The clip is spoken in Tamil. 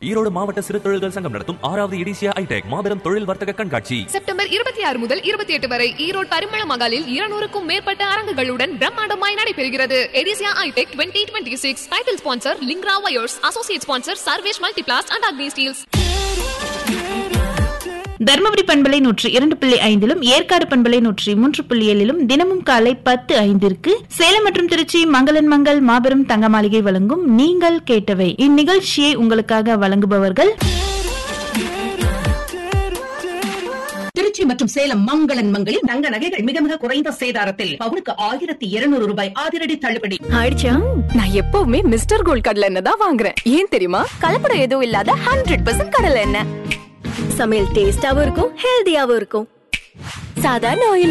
ஈரோடு மாவட்ட சிறு தொழில்கள் சங்கம் நடத்தும் ஆறாவது இடிசியா ஐடெக் மாபெரும் தொழில் வர்த்தக கண்காட்சி செப்டம்பர் இருபத்தி ஆறு முதல் இருபத்தி எட்டு வரை ஈரோடு பரிமள மகாலில் இருநூறுக்கும் மேற்பட்ட அரங்குகளுடன் பிரம்மாண்டமாய் நடைபெறுகிறது எடிசியா ITech twenty twenty six title sponsor Lingra wires associate sponsor Sarvesh multiplast and Agni steels Dharmapuri பண்பலை நூற்றி இரண்டு புள்ளி ஐந்திலும் ஏற்காடு பண்பலை நூற்றி மூன்று புள்ளி ஏழிலும் தினமும் காலை பத்து ஐந்திற்கு சேலம் மற்றும் திருச்சி மங்களன் மங்கள் மாபெரும் தங்க மாளிகை வழங்கும் நீங்கள் கேட்டவை இந்நிகழ்ச்சியை உங்களுக்காக வழங்குபவர்கள் திருச்சி மற்றும் சேலம் மங்களன் மங்களில் தங்க நகைகள் மிக மிக குறைந்த சேதாரத்தில் பவுனுக்கு ஆயிரத்தி இருநூறு ரூபாய் அதிரடி தள்ளுபடி ஆயிடுச்சா நான் எப்பவுமே மிஸ்டர் கோல்ட் கடலை எண்ணெய் தான் வாங்குறேன் ஏன் தெரியுமா கலப்படம் எதுவும் இல்லாத ஹண்ட்ரட் பர்சன்ட் கடலை எண்ணெய் சமையல் டேஸ்டாவும் இருக்கும் ஹெல்தியாவும் இருக்கும் சாதாரண ஆயில்